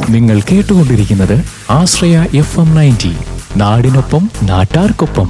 നിങ്ങൾ കേട്ടുകൊണ്ടിരിക്കുന്നത് ആശ്രയ F M ninety നാടിനൊപ്പം നാട്ടാർക്കൊപ്പം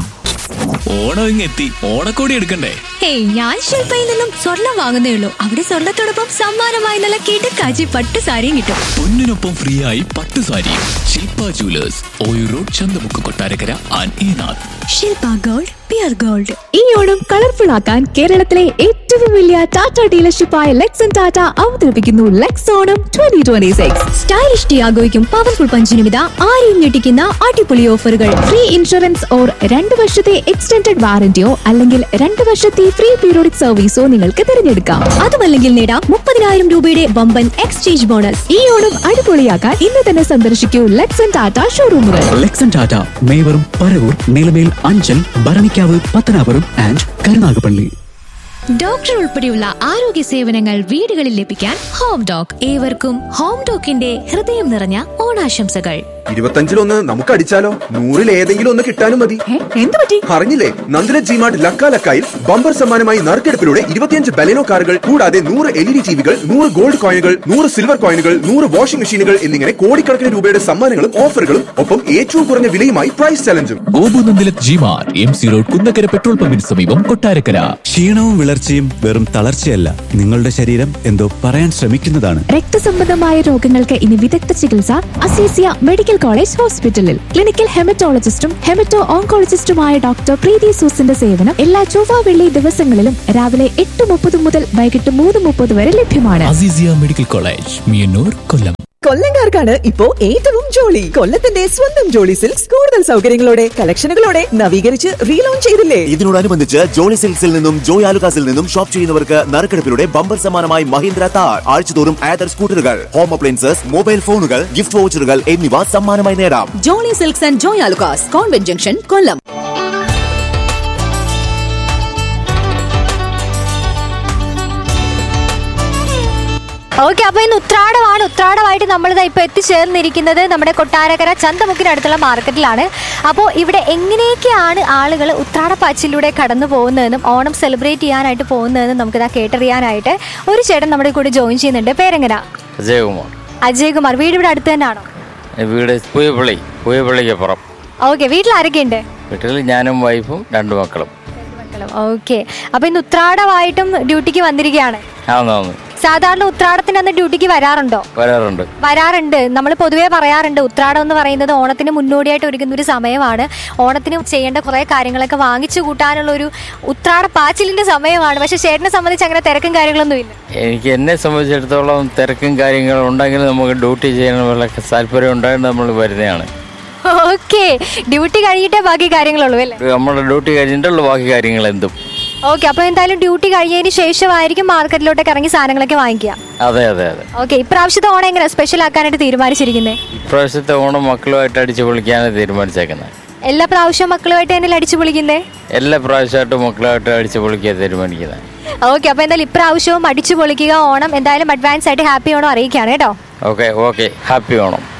ഓണം ഇങ്ങെത്തി ഓണക്കോടി എടുക്കണ്ടേ ഹേയ് ഞാൻ ശില്പയിൽ നിന്നും സ്വർണം വാങ്ങുന്നേ ഉള്ളൂ അവിടെ സ്വർണത്തോടൊപ്പം സമ്മാനമായി നല്ല കിടക്കാച്ചി പട്ട് സാരിയും കിട്ടും പൊന്നിനൊപ്പം ഫ്രീ ആയി പട്ട് sari Shilpa jewellers Oyoor road Chanthamukku Kottarakkara and ഈനാഥ് ശില്പ ഗോൾഡ് പിയർ ഗോൾഡ് ഈ ഓണം കളർഫുൾ ആക്കാൻ കേരളത്തിലെ ഏറ്റവും വലിയ ടാറ്റ ഡീലർഷിപ്പായ ലെക്സൺ ടാറ്റ അവതരിപ്പിക്കുന്നു Lex Onam twenty twenty six stylish ടിയാഗോയ്ക്കും പവർഫുൾ പഞ്ചിനുമിത ആരെയും ഞെട്ടിക്കുന്ന അടിപൊളി ഓഫറുകൾ ഫ്രീ ഇൻഷുറൻസ് ഓർ രണ്ട് വർഷത്തെ എക്സ്റ്റൻഡഡ് വാറന്റിയോ അല്ലെങ്കിൽ രണ്ട് വർഷത്തെ ഫ്രീ പീരിയോഡിക് സർവീസോ നിങ്ങൾക്ക് തിരഞ്ഞെടുക്കാം അതുമല്ലെങ്കിൽ നേടാം മുപ്പതിനായിരം രൂപയുടെ വമ്പൻ എക്സ്ചേഞ്ച് ബോണസ് ഈ ഓണം അടിപൊളിയാക്കാൻ ഇന്ന് തന്നെ സന്ദർശിക്കൂ ലെക്സൺ ടാറ്റ ഷോറൂമുകൾ ലെക്സൺ ടാറ്റ മേവറും പരവൂർ നിലമേൽ അഞ്ചൽ ഭരണിക്കാവ് പത്തനാപുരം ആൻഡ് കരുനാഗപ്പള്ളി ഡോക്ടർ ഉൾപ്പെടെയുള്ള ആരോഗ്യ സേവനങ്ങൾ വീടുകളിൽ ലഭിക്കാൻ ഹോം ഡോക് ഏവർക്കും ഹോം ഡോക്കിന്റെ ഹൃദയം നിറഞ്ഞ ഓണാശംസകൾ ഇരുപത്തഞ്ചിലൊന്ന് നമുക്ക് അടിച്ചാലോ നൂറിൽ ഏതെങ്കിലും ഒന്ന് കിട്ടാനും മതി എന്ത് പറ്റി അറിഞ്ഞില്ലേ നന്ദിന ജിമാർട്ട് ലക്ക ലക്കായിൽ ബമ്പർ സമ്മാനമായി നറുക്കെടുപ്പിലൂടെ ഇരുപത്തിയഞ്ച് ബലെനോ കാറുകൾ കൂടാതെ നൂറ് എൽ ഇ ഡി ടിവികൾ നൂറ് ഗോൾഡ് കോയിനുകൾ നൂറ് സിൽവർ കോയിനുകൾ നൂറ് വാഷിംഗ് മെഷീനുകൾ എന്നിങ്ങനെ കോടിക്കണക്കിന് രൂപയുടെ സമ്മാനങ്ങളും ഓഫറുകളും ഒപ്പം ഏറ്റവും കുറഞ്ഞ വിലയുമായി പ്രൈസ് ചലഞ്ചും ഗോപുനന്ദിലത് ജിമാർ M C road Kunnakkara petrol പമ്പിന് സമീപം കൊട്ടാരക്കര ക്ഷീണവും വിളർച്ചയും വെറും തളർച്ചയല്ല നിങ്ങളുടെ ശരീരം എന്തോ പറയാൻ ശ്രമിക്കുന്നതാണ് രക്തസംബന്ധമായ രോഗങ്ങൾക്ക് ഇനി വിദഗ്ധ ചികിത്സ അസീസിയ മെഡിക്കൽ കോളേജ് ഹോസ്പിറ്റലിൽ ക്ലിനിക്കൽ ഹെമറ്റോളജിസ്റ്റും ഹെമറ്റോ ഓങ്കോളജിസ്റ്റുമായ ഡോക്ടർ പ്രീതി സൂസിന്റെ സേവനം എല്ലാ ചൊവ്വ വെള്ളി ദിവസങ്ങളിലും രാവിലെ എട്ട് മുപ്പത് മുതൽ വൈകിട്ട് മൂന്ന് മുപ്പത് വരെ ലഭ്യമാണ് അസീസിയ മെഡിക്കൽ കോളേജ് മിയന്നൂർ കൊല്ലം കൊല്ലങ്കാർക്കാണ് ഇപ്പോ ഏറ്റവും ജോളി കൊല്ലത്തിന്റെ സ്വന്തം ജോളി സിൽക്സ് കൂടുതൽ സൗകര്യങ്ങളോടെ കളക്ഷനുകളോടെ നവീകരിച്ച് റീലോഞ്ച് ചെയ്തില്ലേ ഇതിനോടനുബന്ധിച്ച് ജോളി സിൽക്സിൽ നിന്നും ജോയ് ആലുക്കാസിൽ നിന്നും ഷോപ്പ് ചെയ്യുന്നവർക്ക് നറുക്കെടുപ്പിലൂടെ ബമ്പർ സമ്മാനമായി മഹീന്ദ്ര താർ ആഴ്ചതോറും ആദർ സ്കൂട്ടറുകൾ ഹോം അപ്ലയൻസസ് മൊബൈൽ ഫോണുകൾ ഗിഫ്റ്റ് വൗച്ചറുകൾ എന്നിവ സമ്മാനമായി നേടാം Jolly silks and Joy Alukkas convent junction Kollam okay അപ്പൊ ഇന്ന് ഉത്രാടമാണ് ഉത്രാടമായിട്ട് നമ്മളിതാ ഇപ്പൊ എത്തിച്ചേർന്നിരിക്കുന്നത് നമ്മുടെ കൊട്ടാരക്കര ചന്തമുക്കിനടുത്തുള്ള മാർക്കറ്റിലാണ് അപ്പോൾ ഇവിടെ എങ്ങനെയൊക്കെയാണ് ആളുകൾ ഉത്രാടപ്പാച്ചിലൂടെ കടന്നു പോകുന്നതെന്നും ഓണം സെലിബ്രേറ്റ് ചെയ്യാനായിട്ട് പോകുന്നതെന്നും നമുക്കിതാ കേട്ടറിയാനായിട്ട് ഒരു ചേട്ടൻ നമ്മുടെ കൂടെ ജോയിൻ ചെയ്യുന്നുണ്ട് പേരെങ്ങനാ അജയകുമാർ അജയ് കുമാർ വീട് ഇവിടെ അടുത്ത് തന്നെയാണോ വീട് പുയപ്പള്ളി പുയപ്പള്ളിക്കപ്പുറം ഓക്കെ വീട്ടിൽ ആരൊക്കെയുണ്ട് വീട്ടിൽ ഞാനും വൈഫും രണ്ട് മക്കളും ഓക്കെ അപ്പൊ ഇന്ന് ഉത്രാടമായിട്ടും ഡ്യൂട്ടിക്ക് വന്നിരിക്കുകയാണ് ആന്ന് സാധാരണ ഉത്രാടത്തിന് അന്ന് ഡ്യൂട്ടിക്ക് വരാറുണ്ടോ വരാറുണ്ട് വരാറുണ്ട് നമ്മൾ പൊതുവേ പറയാറുണ്ട് ഉത്രാടം എന്ന് പറയുന്നത് ഓണത്തിന് മുന്നോടിയായിട്ട് ഒരുങ്ങുന്ന ഒരു സമയമാണ് ഓണത്തിന് ചെയ്യേണ്ട കുറെ കാര്യങ്ങളൊക്കെ വാങ്ങിച്ചു കൂട്ടാനുള്ള ഒരു ഉത്രാട പാച്ചിലിന്റെ സമയമാണ് പക്ഷെ ചേട്ടനെ സംബന്ധിച്ച് അങ്ങനെ തിരക്കും കാര്യങ്ങളൊന്നും ഇല്ല എനിക്ക് എന്നെ സംബന്ധിച്ചിടത്തോളം തിരക്കും കാര്യങ്ങളും ഉണ്ടെങ്കിലും നമുക്ക് ഡ്യൂട്ടി ചെയ്യാനുള്ള താല്പര്യം ഉണ്ടായിട്ട് നമ്മൾ വരുന്നതാണ് ഓക്കെ ഡ്യൂട്ടി കഴിഞ്ഞിട്ടേ ബാക്കി കാര്യങ്ങളുള്ളൂ അല്ലേ നമ്മുടെ ഡ്യൂട്ടി കഴിഞ്ഞിട്ടുള്ള ബാക്കി കാര്യങ്ങൾ എന്തും ഓക്കെ അപ്പൊ എന്തായാലും ഡ്യൂട്ടി കഴിഞ്ഞതിന് ശേഷമായിരിക്കും മാർക്കറ്റിലോട്ടൊക്കെ ഇറങ്ങി സാധനങ്ങളൊക്കെ വാങ്ങിക്കുക അതെ അതെ അതെ ഓക്കെ ഇപ്രാവശ്യത്തെ ഓണം എങ്ങനെ സ്പെഷ്യൽ ആക്കാനായിട്ട് തീരുമാനിച്ചിരിക്കുന്നത് ഇപ്രാവശ്യത്തെ ഓണം മക്കളുമായിട്ട് അടിച്ചു പൊളിക്കാനാണ് തീരുമാനിച്ചേക്കുന്നത് എല്ലാ പ്രാവശ്യവും മക്കളുമായിട്ട് തന്നെ അടിച്ചു പൊളിക്കുന്നേ എല്ലാ പ്രാവശ്യമായിട്ടും മക്കളുമായിട്ട് അടിച്ചു പൊളിക്കാൻ തീരുമാനിക്കുന്നത് ഓക്കെ അപ്പൊ എന്തായാലും ഇപ്രാവശ്യവും അടിച്ചു പൊളിക്കുക ഓണം എന്തായാലും അഡ്വാൻസ് ആയിട്ട് ഹാപ്പി ഓണം അറിയിക്കുകയാണ് കേട്ടോ ഓക്കെ ഓക്കെ ഹാപ്പി ഓണം